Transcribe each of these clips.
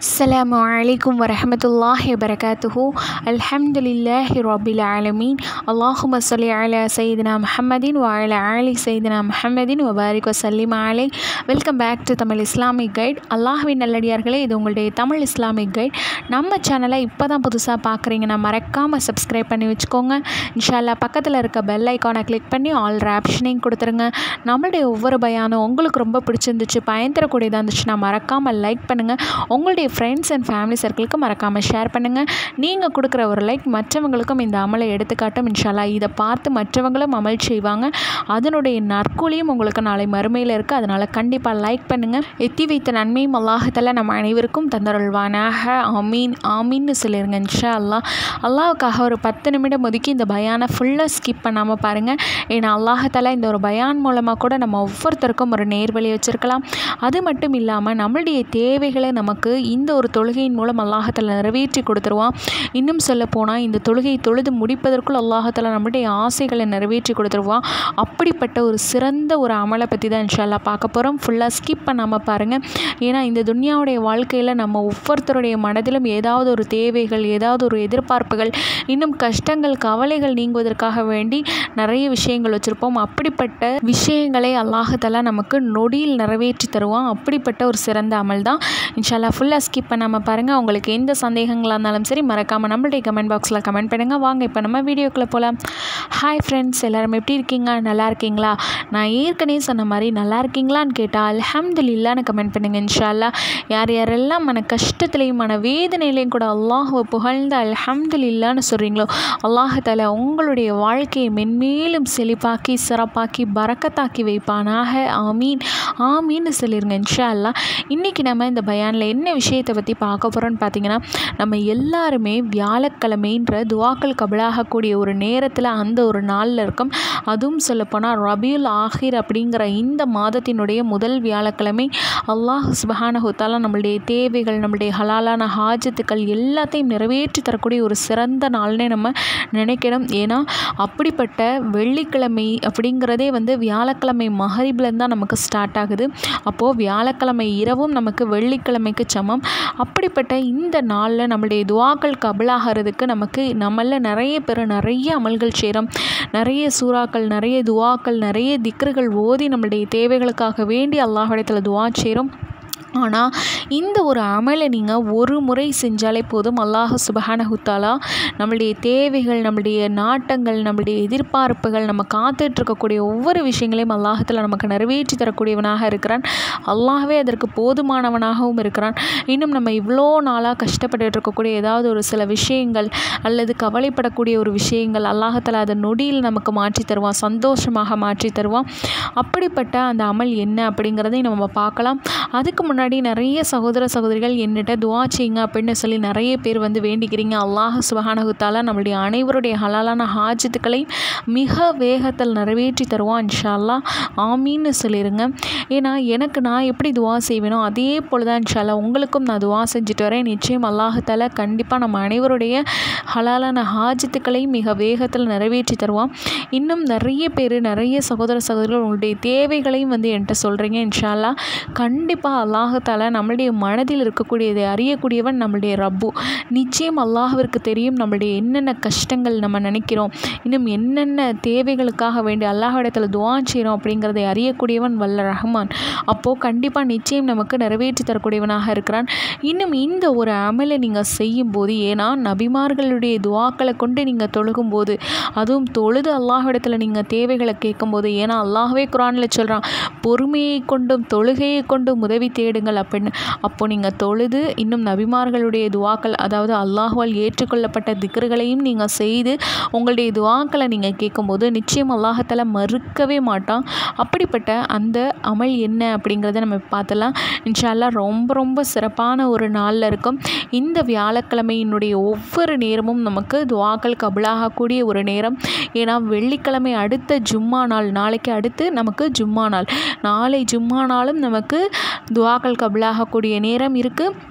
السلام عليكم ورحمة الله وبركاته الحمد لله رب العالمين اللهم صل على سيدنا محمد وعلى آل سيدنا محمد وبارك وسلم عليه welcome back to Tamil Islamic guide அல்லாஹ்வின் நல்லடியார்களே இது உங்களுடைய தமிழ் இஸ்லாமிக் கைட் நம்ம சேனலை இப்போ தான் புதுசாக பார்க்குறீங்கன்னா மறக்காமல் சப்ஸ்கிரைப் பண்ணி வச்சுக்கோங்க இன்ஷால்லா பக்கத்தில் இருக்க பெல் ஐக்கானை கிளிக் பண்ணி ஆல் ஆப்ஷனையும் கொடுத்துருங்க நம்மளுடைய ஒவ்வொரு பயானும் உங்களுக்கு ரொம்ப பிடிச்சிருந்துச்சு பயன் தரக்கூடியதாக இருந்துச்சுன்னா மறக்காமல் லைக் பண்ணுங்கள் உங்களுடைய ஃப்ரெண்ட்ஸ் அண்ட் ஃபேமிலி சர்க்கிளுக்கு மறக்காமல் ஷேர் பண்ணுங்கள் நீங்கள் கொடுக்குற ஒரு லைக் மற்றவங்களுக்கும் இந்த அமலை எடுத்துக்காட்டும் இன்ஷால்லா இதை பார்த்து மற்றவங்களும் அமல் செய்வாங்க அதனுடைய நற்கூலியும் உங்களுக்கு நாளை மறுமையில் இருக்குது அதனால் கண்டிப்பாக லைக் பண்ணுங்கள் எத்தி வைத்த நன்மையும் அல்லாஹத்தில் நம்ம அனைவருக்கும் தந்தருள்வானாக ஆமீன் ஆமீன்னு சொல்லிடுங்க இன்ஷா அல்லாஹ் அல்லாஹுக்காக ஒரு பத்து நிமிடம் ஒதுக்கி இந்த பயானை ஃபுல்லாக ஸ்கிப் பண்ணாமல் பாருங்கள் ஏன்னா அல்லாஹத்தால இந்த ஒரு பயான் மூலமாக கூட நம்ம ஒவ்வொருத்தருக்கும் ஒரு நேர்வழி வச்சுருக்கலாம் அது மட்டும் இல்லாமல் நம்மளுடைய தேவைகளை நமக்கு இந்த ஒரு தொழுகையின் மூலம் அல்லாஹத்தில் நிறைவேற்றி கொடுத்துருவான் இன்னும் சொல்ல போனால் இந்த தொழுகையை தொழுது முடிப்பதற்குள் அல்லாஹத்தில் நம்மளுடைய ஆசைகளை நிறைவேற்றி கொடுத்துருவான் அப்படிப்பட்ட ஒரு சிறந்த ஒரு அமலை பற்றி தான் இன்ஷால்லா பார்க்க போகிறோம் ஃபுல்லாக ஸ்கிப் பண்ணாமல் பாருங்கள் ஏன்னா இந்த துன்யாவுடைய வாழ்க்கையில் நம்ம ஒவ்வொருத்தருடைய மனதிலும் ஏதாவது ஒரு தேவைகள் ஏதாவது ஒரு எதிர்பார்ப்புகள் இன்னும் கஷ்டங்கள் கவலைகள் நீங்குவதற்காக வேண்டி நிறைய விஷயங்கள் வச்சுருப்போம் அப்படிப்பட்ட விஷயங்களை அல்லாஹத்தலா நமக்கு நொடியில் நிறைவேற்றி தருவான் அப்படிப்பட்ட ஒரு சிறந்த அமல் தான் இன்ஷால்லா ஃபுல்லாக ஸ்கிப் பண்ணாமல் பாருங்கள் உங்களுக்கு எந்த சந்தேகங்களாக இருந்தாலும் சரி மறக்காமல் நம்மளுடைய கமெண்ட் பாக்ஸில் கமெண்ட் பண்ணுங்கள் வாங்க இப்போ நம்ம வீடியோக்குள்ளே போகலாம் ஹாய் ஃப்ரெண்ட்ஸ் எல்லாரும் எப்படி இருக்கீங்க நல்லா இருக்கீங்களா நான் ஏற்கனவே சொன்ன மாதிரி நல்லா இருக்கீங்களான்னு கேட்டால் அல்ஹம்துலில்லான்னு கமெண்ட் பண்ணுங்கள் இன்ஷால்லா யார் யாரெல்லாம் மன கஷ்டத்துலேயும் மன வேதனையிலையும் கூட அல்லாஹுவை புகழ்ந்து அல்ஹம்துலில்லான்னு சொல்கிறீங்களோ அல்லாஹால உங்களுடைய வாழ்க்கையை மென்மேலும் செழிப்பாக்கி சிறப்பாக்கி பறக்கத்தாக்கி வைப்பானாக ஆமீன் ஆமீன்னு சொல்லிடுங்க இன்ஷா அல்லா இன்றைக்கி நம்ம இந்த பயானில் என்ன விஷயத்தை பற்றி பார்க்க போகிறோன்னு பார்த்தீங்கன்னா நம்ம எல்லாருமே வியாழக்கிழமைன்ற துவாக்கள் கபலாகக்கூடிய ஒரு நேரத்தில் அந்த ஒரு நாளில் இருக்கும் அதுவும் சொல்லப்போனால் ரபியுல் ஆஹிர் அப்படிங்கிற இந்த மாதத்தினுடைய முதல் வியாழக்கிழமை அல்லாஹ் சுபஹானஹுத்தாலா நம்மளுடைய தேவைகள் நம்மளுடைய ஹலாலான ஹாஜத்துக்கள் எல்லாத்தையும் நிறைவேற்றி தரக்கூடிய ஒரு சிறந்த நாள்னே நம்ம நினைக்கணும் ஏன்னா அப்படிப்பட்ட வெள்ளிக்கிழமை அப்படிங்கிறதே வந்து வியாழக்கிழமை மகரிபில் தான் நமக்கு ஸ்டார்ட் ஆகுது அப்போது வியாழக்கிழமை இரவும் நமக்கு வெள்ளிக்கிழமைக்கு சமம் அப்படிப்பட்ட இந்த நாளில் நம்மளுடைய துவாக்கள் கபலாகிறதுக்கு நமக்கு நம்மள நிறைய பேர் நிறைய அமல்கள் செய்கிறோம் நிறைய சூறாக்கள் நிறைய துவாக்கள் நிறைய திக்ருகள் ஓதி நம்மளுடைய தேவைகளுக்காக வேண்டி அல்லாஹிடத்தில் துவா செய்கிறோம் ஆனால் இந்த ஒரு அமலை நீங்கள் ஒரு முறை செஞ்சாலே போதும் அல்லாஹ் சுபஹானஹுத்தாலா நம்மளுடைய தேவைகள் நம்மளுடைய நாட்டங்கள் நம்மளுடைய எதிர்பார்ப்புகள் நம்ம காத்துட்ருக்கக்கூடிய ஒவ்வொரு விஷயங்களையும் அல்லாஹத்தில் நமக்கு நிறைவேற்றி தரக்கூடியவனாக இருக்கிறான் அல்லாஹவே அதற்கு போதுமானவனாகவும் இருக்கிறான் இன்னும் நம்ம இவ்வளோ நாளாக கஷ்டப்பட்டு இருக்கக்கூடிய ஏதாவது ஒரு சில விஷயங்கள் அல்லது கவலைப்படக்கூடிய ஒரு விஷயங்கள் அல்லாஹத்தில் அதை நொடியில் நமக்கு மாற்றி தருவான் சந்தோஷமாக மாற்றி தருவான் அப்படிப்பட்ட அந்த அமல் என்ன அப்படிங்கிறதையும் நம்ம பார்க்கலாம் அதுக்கு முன்னாடி முன்னாடி நிறைய சகோதர சகோதரிகள் என்னிட்ட துவா செய்யுங்க அப்படின்னு சொல்லி நிறைய பேர் வந்து வேண்டிக்கிறீங்க அல்லாஹ் சுபஹானகுத்தாலா நம்மளுடைய அனைவருடைய ஹலாலான ஹாஜத்துக்களையும் மிக வேகத்தில் நிறைவேற்றி தருவான் இன்ஷால்லா ஆமீன்னு சொல்லிடுங்க ஏன்னா எனக்கு நான் எப்படி துவா செய்வேனோ அதே போல் தான் இன்ஷால்லா உங்களுக்கும் நான் துவா செஞ்சுட்டு வரேன் நிச்சயம் அல்லாஹால கண்டிப்பாக நம்ம அனைவருடைய ஹலாலான ஹாஜத்துக்களையும் மிக வேகத்தில் நிறைவேற்றி தருவான் இன்னும் நிறைய பேர் நிறைய சகோதர சகோதரிகள் உங்களுடைய தேவைகளையும் வந்து என்கிட்ட சொல்கிறீங்க இன்ஷால்லா கண்டிப்பாக அல்லாஹால நம்மளுடைய மனதில் இருக்கக்கூடியதை அறியக்கூடியவன் நம்மளுடைய ரப்பு நிச்சயம் அல்லாஹிற்கு தெரியும் நம்மளுடைய என்னென்ன கஷ்டங்கள் நம்ம நினைக்கிறோம் இன்னும் என்னென்ன தேவைகளுக்காக வேண்டி அல்லாஹிடத்தில் துவா செய்கிறோம் அப்படிங்கிறதை அறியக்கூடியவன் வல்ல ரஹ்மான் அப்போது கண்டிப்பாக நிச்சயம் நமக்கு நிறைவேற்றி தரக்கூடியவனாக இருக்கிறான் இன்னும் இந்த ஒரு அமலை நீங்கள் செய்யும்போது ஏன்னா நபிமார்களுடைய துவாக்களை கொண்டு நீங்கள் தொழுகும்போது அதுவும் தொழுது அல்லாஹிடத்தில் நீங்கள் தேவைகளை கேட்கும்போது ஏன்னா அல்லாஹவே குரானில் சொல்கிறான் பொறுமையை கொண்டும் தொழுகையை கொண்டும் உதவி தேடுங்கள் அப்படின்னு அப்போ நீங்கள் தொழுது இன்னும் நபிமார்களுடைய துவாக்கள் அதாவது அல்லாஹுவால் ஏற்றுக்கொள்ளப்பட்ட திக்கர்களையும் நீங்கள் செய்து உங்களுடைய துவாக்களை நீங்கள் கேட்கும்போது நிச்சயம் அல்லாஹத்தில் மறுக்கவே மாட்டான் அப்படிப்பட்ட அந்த அமல் என்ன அப்படிங்கிறத நம்ம பார்த்தலாம் இன்ஷால்லா ரொம்ப ரொம்ப சிறப்பான ஒரு நாளில் இருக்கும் இந்த வியாழக்கிழமையினுடைய ஒவ்வொரு நேரமும் நமக்கு துவாக்கள் கபலாகக்கூடிய ஒரு நேரம் ஏன்னா வெள்ளிக்கிழமை அடுத்த ஜும்மா நாள் நாளைக்கு அடுத்து நமக்கு ஜும்மா நாள் நாளை ஜும்மா நாளும் நமக்கு துவாக்கள் கபலாகக்கூடிய நேரம் இருக்குது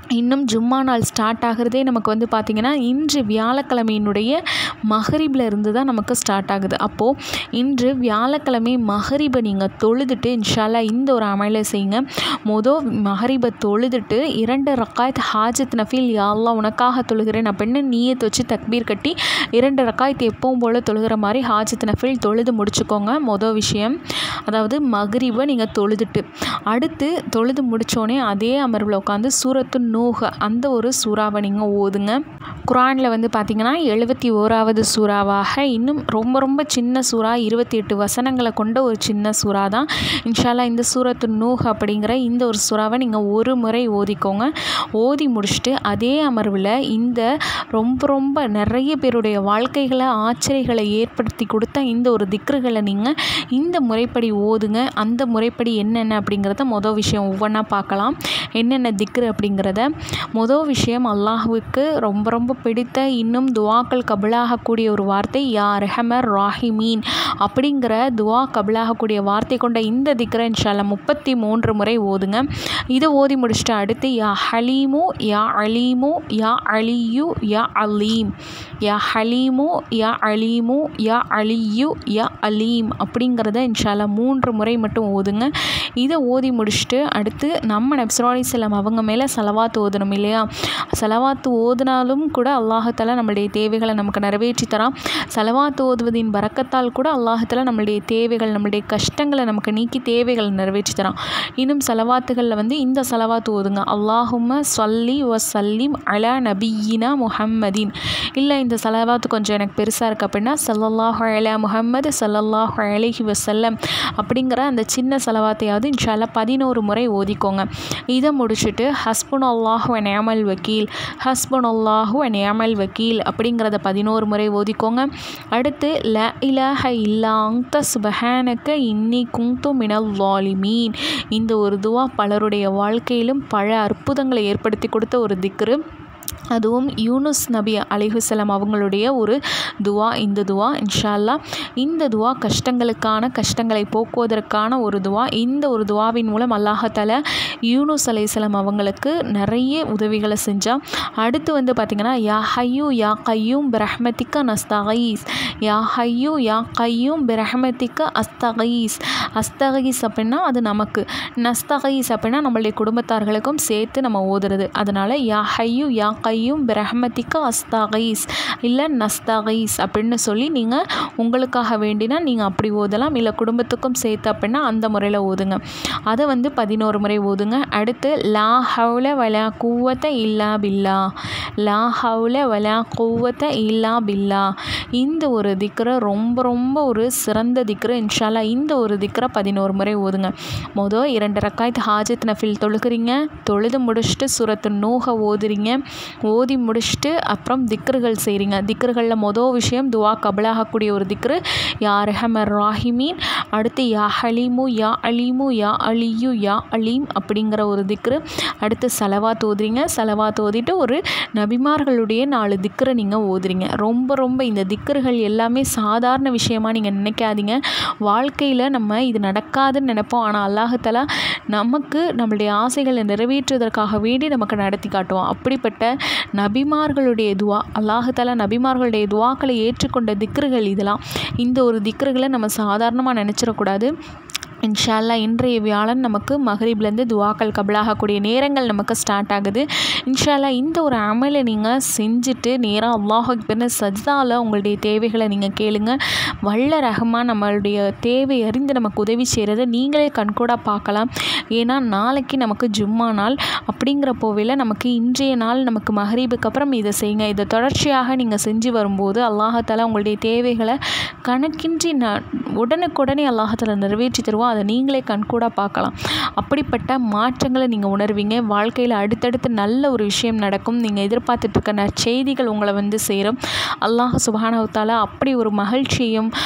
இன்னும் ஜும்மா நாள் ஸ்டார்ட் ஆகிறதே நமக்கு வந்து பார்த்திங்கன்னா இன்று வியாழக்கிழமையினுடைய மகரிபில் இருந்து தான் நமக்கு ஸ்டார்ட் ஆகுது அப்போது இன்று வியாழக்கிழமை மகரிபை நீங்கள் தொழுதுட்டு இன்ஷால்லா இந்த ஒரு அமலை செய்யுங்க மொதல் மகரிபை தொழுதுட்டு இரண்டு ரக்காயத் ஹாஜத் நஃபீல் யாழ்லாம் உனக்காக தொழுகிறேன் அப்படின்னு நீயத்தை வச்சு தக்பீர் கட்டி இரண்டு ரக்காயத் எப்பவும் போல் தொழுகிற மாதிரி ஹாஜத் நஃபீல் தொழுது முடிச்சுக்கோங்க மொதல் விஷயம் அதாவது மகரிபை நீங்கள் தொழுதுட்டு அடுத்து தொழுது முடித்தோடனே அதே அமர்வில் உட்காந்து சூரத்து நூஹ அந்த ஒரு சூறாவை நீங்கள் ஓதுங்க குரானில் வந்து பார்த்திங்கன்னா எழுபத்தி ஓராவது சூறாவாக இன்னும் ரொம்ப ரொம்ப சின்ன சூறா இருபத்தி எட்டு வசனங்களை கொண்ட ஒரு சின்ன சூறா தான் இன்ஷால்லா இந்த சூரத்து நூஹ் அப்படிங்கிற இந்த ஒரு சூறாவை நீங்கள் ஒரு முறை ஓதிக்கோங்க ஓதி முடிச்சுட்டு அதே அமர்வில் இந்த ரொம்ப ரொம்ப நிறைய பேருடைய வாழ்க்கைகளை ஆச்சரியங்களை ஏற்படுத்தி கொடுத்த இந்த ஒரு திக்ருகளை நீங்கள் இந்த முறைப்படி ஓதுங்க அந்த முறைப்படி என்னென்ன அப்படிங்கிறத மொதல் விஷயம் ஒவ்வொன்றா பார்க்கலாம் என்னென்ன திக்ரு அப்படிங்கிறத மொதல் விஷயம் அல்லாஹுவுக்கு ரொம்ப ரொம்ப பிடித்த இன்னும் துவாக்கள் கபிலாகக்கூடிய ஒரு வார்த்தை யா ரெஹமர் ராஹிமீன் அப்படிங்கிற துவா கபிலாகக்கூடிய வார்த்தை கொண்ட இந்த திக்ரை இன்ஷால்லா முப்பத்தி மூன்று முறை ஓதுங்க இதை ஓதி முடிச்சுட்டு அடுத்து யா ஹலீமு யா அலீமு யா அலியு யா அலீம் யா ஹலீமு யா அலீமு யா அலியு யா அலீம் அப்படிங்கிறத இன்ஷால்லா மூன்று முறை மட்டும் ஓதுங்க இதை ஓதி முடிச்சுட்டு அடுத்து நம்ம நப்சரா அலிஸ்லாம் அவங்க மேலே செலவாத்து ஓதணும் இல்லையா செலவாத்து ஓதுனாலும் கூட அல்லாஹத்தால நம்மளுடைய தேவைகளை நமக்கு நிறைவேற்றி தரான் செலவாத்து ஓதுவதின் பறக்கத்தால் கூட அல்லாஹத்தால நம்மளுடைய தேவைகள் நம்மளுடைய கஷ்டங்களை நமக்கு நீக்கி தேவைகளை நிறைவேற்றி தரான் இன்னும் செலவாத்துகளில் வந்து இந்த செலவாத்து ஓதுங்க அல்லாஹும்ம சொல்லி வ சல்லிம் அலா நபியினா முஹம்மதின் இல்லை இந்த செலவாத்து கொஞ்சம் எனக்கு பெருசாக இருக்குது அப்படின்னா சல்லல்லாஹு அலா முஹம்மது சல்லல்லாஹு அலைஹி வசல்லம் அப்படிங்கிற அந்த சின்ன செலவாத்தையாவது இன்ஷால்லா பதினோரு முறை ஓதிக்கோங்க இதை முடிச்சுட்டு ஹஸ்பன் அல்லாஹு நேமல் வக்கீல் ஹஸ்பன் அல்லாஹு நேமல் வக்கீல் அப்படிங்கிறத பதினோரு முறை ஓதிக்கோங்க அடுத்து ல இலாஹ இல்லா அங்த சுபஹானக்க இன்னி குங்து மினல் வாலிமீன் இந்த ஒரு துவா பலருடைய வாழ்க்கையிலும் பல அற்புதங்களை ஏற்படுத்தி கொடுத்த ஒரு திக்ரு அதுவும் யூனுஸ் நபி அலிஹுசலாம் அவங்களுடைய ஒரு துவா இந்த துவா இன்ஷால்லா இந்த துவா கஷ்டங்களுக்கான கஷ்டங்களை போக்குவதற்கான ஒரு துவா இந்த ஒரு துவாவின் மூலம் அல்லாஹால யூனுஸ் அலைசலாம் அவங்களுக்கு நிறைய உதவிகளை செஞ்சால் அடுத்து வந்து பார்த்திங்கன்னா யா ஹையூ யா கையூம் பிரஹ்மத்திக்க நஸ்தகீஸ் யா ஹையூ யா கையூம் பிரஹ்மத்திக்க அஸ்தகீஸ் அஸ்தகீஸ் அப்படின்னா அது நமக்கு நஸ்தகீஸ் அப்படின்னா நம்மளுடைய குடும்பத்தார்களுக்கும் சேர்த்து நம்ம ஓதுறது அதனால் யா ஹையூ யா கையும் பிரஹ்மத்திக்க அஸ்தகீஸ் இல்லை நஸ்தகீஸ் அப்படின்னு சொல்லி நீங்கள் உங்களுக்காக வேண்டினா நீங்கள் அப்படி ஓதலாம் இல்லை குடும்பத்துக்கும் சேர்த்து அப்படின்னா அந்த முறையில் ஓதுங்க அதை வந்து பதினோரு முறை ஓதுங்க அடுத்து லா ஹவுல வலா கூவத்த இல்லா பில்லா லா ஹவுல வலா கூவத்த இல்லா பில்லா இந்த ஒரு திக்ரை ரொம்ப ரொம்ப ஒரு சிறந்த திக்ரு இன்ஷால்லா இந்த ஒரு திக்ரை பதினோரு முறை ஓதுங்க மொதல் இரண்டு ரக்காயத்து ஹாஜத் நஃபில் தொழுகிறீங்க தொழுது முடிச்சுட்டு சுரத்து நூக ஓதுறீங்க ஓதி முடிச்சுட்டு அப்புறம் திக்ருகள் செய்கிறீங்க திக்ருகளில் மொதல் விஷயம் துவா கபலாகக்கூடிய ஒரு திக்ரு யா ரஹமர் ராஹிமீன் அடுத்து யா ஹலீமு யா அலீமு யா அலியு யா அலீம் அப்படிங்கிற ஒரு திக்ரு அடுத்து செலவாத் ஓதுறீங்க செலவாத் ஓதிட்டு ஒரு நபிமார்களுடைய நாலு திக்ரை நீங்கள் ஓதுறீங்க ரொம்ப ரொம்ப இந்த திக்ருகள் எல்லாமே சாதாரண விஷயமா நீங்கள் நினைக்காதீங்க வாழ்க்கையில் நம்ம இது நடக்காதுன்னு நினைப்போம் ஆனால் அல்லாஹத்தாலா நமக்கு நம்மளுடைய ஆசைகளை நிறைவேற்றுவதற்காக வேண்டி நமக்கு நடத்தி காட்டுவோம் அப்படிப்பட்ட நபிமார்களுடைய துவா அல்லாஹாலா நபிமார்களுடைய துவாக்களை ஏற்றுக்கொண்ட திக்ருகள் இதெல்லாம் இந்த ஒரு திக்ருகளை நம்ம சாதாரணமாக நினச்சிடக்கூடாது இன்ஷால்லா இன்றைய வியாழன் நமக்கு மகரீப்லேருந்து துவாக்கள் கபலாகக்கூடிய நேரங்கள் நமக்கு ஸ்டார்ட் ஆகுது இன்ஷால்லா இந்த ஒரு அமலை நீங்கள் செஞ்சுட்டு நேராக அல்லாஹ் அக்பர்னு சஜ்தாவில் உங்களுடைய தேவைகளை நீங்கள் கேளுங்க வல்ல ரஹ்மான் நம்மளுடைய தேவை அறிந்து நமக்கு உதவி செய்கிறத நீங்களே கண்கூடாக பார்க்கலாம் ஏன்னா நாளைக்கு நமக்கு ஜும்மா நாள் அப்படிங்கிற போவையில் நமக்கு இன்றைய நாள் நமக்கு மகரீபுக்கு அப்புறம் இதை செய்யுங்க இதை தொடர்ச்சியாக நீங்கள் செஞ்சு வரும்போது அல்லாஹாலா உங்களுடைய தேவைகளை கணக்கின்றி ந உடனுக்குடனே அல்லாஹாலா நிறைவேற்றி தருவோம் அதை நீங்களே கண்கூடாக பார்க்கலாம் அப்படிப்பட்ட மாற்றங்களை நீங்கள் உணர்வீங்க வாழ்க்கையில் அடுத்தடுத்து நல்ல ஒரு விஷயம் நடக்கும் நீங்கள் எதிர்பார்த்துட்டு இருக்க நற்செய்திகள் உங்களை வந்து சேரும் அல்லாஹ் சுபானவத்தால் அப்படி ஒரு மகிழ்ச்சியும்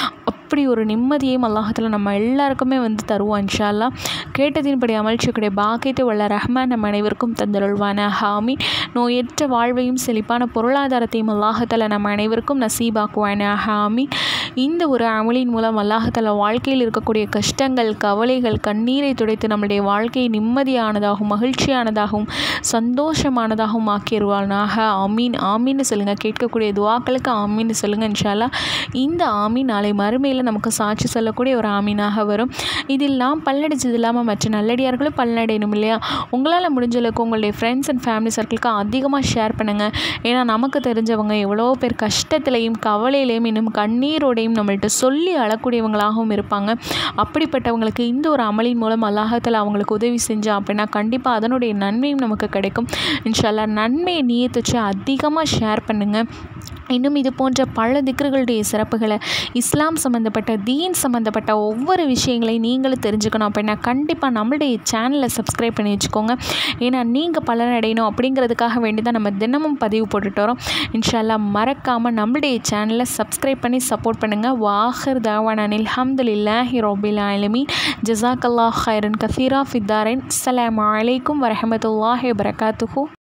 அப்படி ஒரு நிம்மதியையும் அல்லாஹத்தில் நம்ம எல்லாருக்குமே வந்து தருவோம் இன்ஷா அல்லாஹ் கேட்டதின்படி அமல்ச்சியுடைய பாக்கியத்தை உள்ள ரஹ்மான் நம்ம அனைவருக்கும் தந்தருள்வான ஹாமீன் நோயற்ற வாழ்வையும் செழிப்பான பொருளாதாரத்தையும் அல்லாஹத்தில் நம்ம அனைவருக்கும் நசீபாக்குவான ஹாமீன் இந்த ஒரு அமலின் மூலம் அல்லாஹத்தில் வாழ்க்கையில் இருக்கக்கூடிய கஷ்டங்கள் கவலைகள் கண்ணீரை துடைத்து நம்முடைய வாழ்க்கையை நிம்மதியானதாகவும் மகிழ்ச்சியானதாகவும் சந்தோஷமானதாகவும் ஆக்கிடுவானாக ஆமீன் ஆமீன்னு சொல்லுங்கள் கேட்கக்கூடிய துவாக்களுக்கு ஆமீன்னு சொல்லுங்கள் இன்ஷால்லா இந்த ஆமீன் நாளை மறுமையில் நமக்கு சாட்சி சொல்லக்கூடிய ஒரு ஆமீனாக வரும் இதில்லாம் பல்லடிச்சது இல்லாமல் மற்ற நல்லடியார்களும் பல்லடையணும் இல்லையா உங்களால் முடிஞ்ச அளவுக்கு உங்களுடைய ஃப்ரெண்ட்ஸ் அண்ட் ஃபேமிலி சர்க்கிளுக்கு அதிகமாக ஷேர் பண்ணுங்கள் ஏன்னா நமக்கு தெரிஞ்சவங்க எவ்வளோ பேர் கஷ்டத்துலையும் கவலையிலையும் இன்னும் கண்ணீரோடையும் நம்மள்ட்ட சொல்லி அழக்கூடியவங்களாகவும் இருப்பாங்க அப்படிப்பட்டவங்களுக்கு இந்த ஒரு அமலின் மூலம் அல்லாஹத்தில் அவங்களுக்கு உதவி செஞ்சோம் அப்படின்னா கண்டிப்பாக அதனுடைய நன்மையும் நமக்கு கிடைக்கும் இன்ஷால்லா நன்மையை நீயத்துச்சு அதிகமாக ஷேர் பண்ணுங்கள் இன்னும் இது போன்ற பல திக்ருகளுடைய சிறப்புகளை இஸ்லாம் சம்மந்தப்பட்ட தீன் சம்மந்தப்பட்ட ஒவ்வொரு விஷயங்களையும் நீங்களும் தெரிஞ்சுக்கணும் அப்படின்னா கண்டிப்பாக நம்மளுடைய சேனலை சப்ஸ்கிரைப் பண்ணி வச்சுக்கோங்க ஏன்னா நீங்கள் பலனடையணும் அப்படிங்கிறதுக்காக வேண்டி தான் நம்ம தினமும் பதிவு போட்டுட்டு வரோம் இன்ஷால்லா மறக்காமல் நம்மளுடைய சேனலை சப்ஸ்கிரைப் பண்ணி சப்போர்ட் பண்ணுங்கள் வாஹர் தாவான் அனில் ஹம்துலில்லாஹி ரொபில் ஆலமீன் ஜசாக் அல்லாஹ் ஹைரன் கஃபீரா ஃபித்தாரின் அஸ்ஸலாமு அலைக்கும் வரஹமத்துல்லாஹி வபரகாத்துஹூ